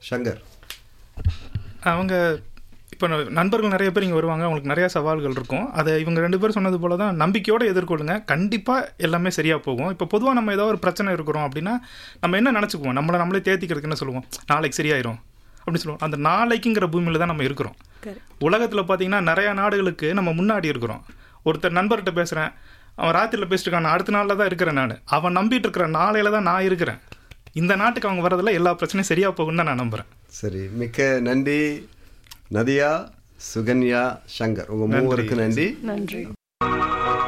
சங்கர் அவங்க இப்போ நண்பர்கள் நிறைய பேர் இங்கே வருவாங்க அவங்களுக்கு நிறைய சவால்கள் இருக்கும் அதை இவங்க ரெண்டு பேரும் சொன்னது போல தான் நம்பிக்கையோடு எதிர்கொள்ளுங்க கண்டிப்பாக எல்லாமே சரியாக போகும் இப்போ பொதுவாக நம்ம ஏதோ ஒரு பிரச்சனை இருக்கிறோம் அப்படின்னா நம்ம என்ன நினச்சிக்குவோம் நம்மளை நம்மளே தேத்திக்கிறதுக்கு என்ன சொல்லுவோம் நாளைக்கு சரியாயிரும் அப்படின்னு சொல்லுவோம் அந்த நாளைக்குங்கிற பூமியில் தான் நம்ம இருக்கிறோம் உலகத்தில் பார்த்தீங்கன்னா நிறையா நாடுகளுக்கு நம்ம முன்னாடி இருக்கிறோம் ஒருத்தர் நண்பர்கிட்ட பேசுகிறேன் அவன் ராத்திரியில் பேசிட்டு இருக்கான் நான் அடுத்த நாளில் தான் இருக்கிறேன் நான் அவன் நம்பிட்டு இருக்கிற நாளையில தான் நான் இருக்கிறேன் இந்த நாட்டுக்கு அவங்க வரதில் எல்லா பிரச்சனையும் சரியாக போகும்னு தான் நான் நம்புகிறேன் சரி மிக்க நன்றி நதியா சுகன்யா சங்கர் உங்க மூவருக்கு நன்றி நன்றி